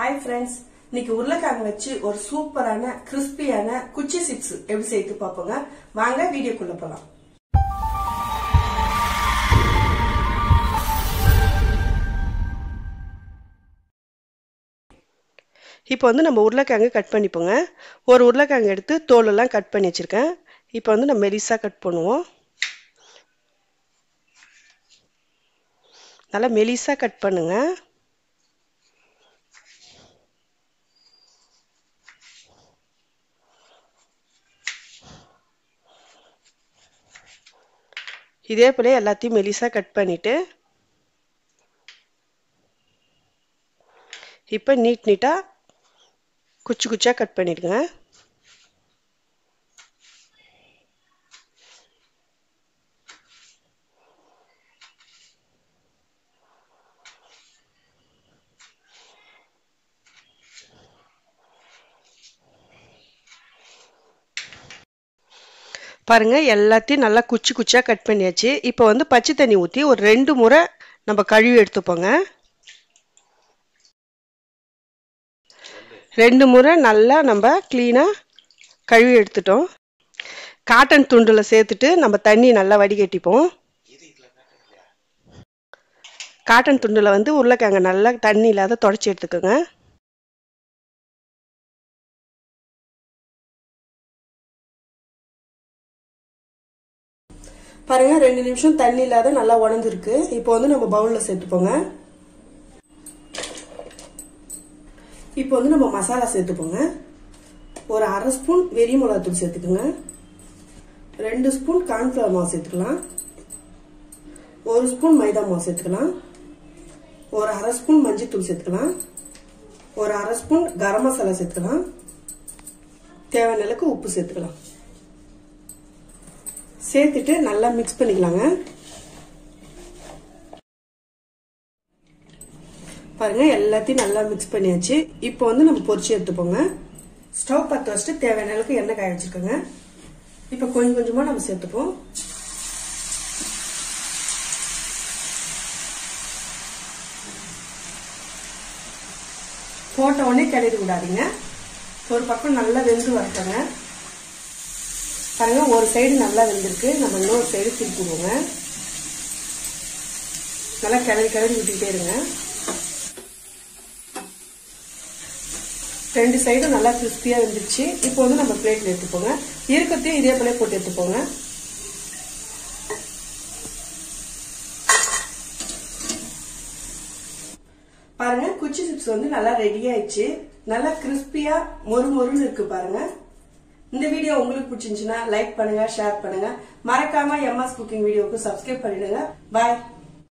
hi friends இன்னைக்கு உருளைக்கிழங்கு வச்சு ஒரு சூப்பரான கிறிஸ்பியான குச்சி சிப்ஸ் எப்படி செய்து பார்ப்போங்க வாங்க வீடியோக்குள்ள போலாம் இப்போ வந்து நம்ம உருளைக்கிழங்கு கட் பண்ணிப்போங்க ஒரு உருளைக்கிழங்கு எடுத்து தோலெல்லாம் கட் பண்ணி வச்சுருக்கேன் இப்போ வந்து நம்ம மெலிசாக கட் பண்ணுவோம் நல்லா மெலிசாக கட் பண்ணுங்க இதே போல எல்லாத்தையும் மெலிசாக கட் பண்ணிவிட்டு இப்போ நீட் நீட்டாக குச்சி குச்சியாக கட் பண்ணிடுங்க பாருங்க எல்லாத்தையும் நல்லா குச்சி குச்சியாக கட் பண்ணியாச்சு இப்போ வந்து பச்சை தண்ணி ஊற்றி ஒரு ரெண்டு முறை நம்ம கழுவி எடுத்துப்போங்க ரெண்டு முறை நல்லா நம்ம க்ளீனாக கழுவி எடுத்துட்டோம் காட்டன் துண்டில் சேர்த்துட்டு நம்ம தண்ணி நல்லா வடிகட்டிப்போம் காட்டன் துண்டில் வந்து உருளைக்கிழங்கு நல்லா தண்ணி இல்லாத தொடச்சி எடுத்துக்கோங்க பாருங்க ரெண்டு நிமிஷம் தண்ணி இல்லாத நல்லா உடஞ்சிருக்கு இப்போ வந்து நம்ம பவுல்ல சேர்த்துப்போங்க இப்போ வந்து நம்ம மசாலா சேர்த்துப்போங்க ஒரு அரை ஸ்பூன் வெறி மிளகாத்தூள் சேர்த்துக்கோங்க ரெண்டு ஸ்பூன் கார்ன்ஃபிளவர் மாவு சேர்த்துக்கலாம் ஒரு ஸ்பூன் மைதா மாவு சேர்த்துக்கலாம் ஒரு அரை ஸ்பூன் மஞ்சத்தூள் சேர்த்துக்கலாம் ஒரு அரை ஸ்பூன் கரம் மசாலா சேர்த்துக்கலாம் தேவையான அளவுக்கு உப்பு சேர்த்துக்கலாம் சேர்த்துட்டு நல்லா மிக்ஸ் பண்ணிக்கலாங்க பாருங்க எல்லாத்தையும் நல்லா மிக்ஸ் பண்ணியாச்சு இப்போ வந்து நம்ம பொரிச்சு எடுத்துப்போங்க ஸ்டவ் பற்ற வச்சுட்டு தேவையான அளவுக்கு எண்ணெய் காய வச்சிருக்கோங்க இப்போ கொஞ்சம் கொஞ்சமா நம்ம சேர்த்துப்போம் போட்ட உடனே கிளறி விடாதீங்க ஒரு பக்கம் நல்லா வெந்து வரட்டங்க பாருங்க ஒரு சைடு நல்லா வெந்திருக்கு நம்ம இன்னொரு சைடு திருப்பிடுவோங்க நல்லா கிளறி கிளறி விட்டுக்கிட்டே இருங்க ரெண்டு சைடும் நல்லா கிறிஸ்பியா வெந்துருச்சு இப்போ வந்து நம்ம பிளேட்ல எடுத்துப்போங்க இருக்கத்தையும் இதே போல போட்டு எடுத்துப்போங்க பாருங்க குச்சி சிப்ஸ் வந்து நல்லா ரெடி ஆயிடுச்சு நல்லா கிறிஸ்பியா மொறு மொறுன்னு இருக்கு பாருங்க இந்த வீடியோ உங்களுக்கு பிடிச்சிருந்துச்சுன்னா லைக் பண்ணுங்க ஷேர் பண்ணுங்க மறக்காம எம்எஸ் குக்கிங் வீடியோக்கு சப்ஸ்கிரைப் பண்ணிடுங்க பாய்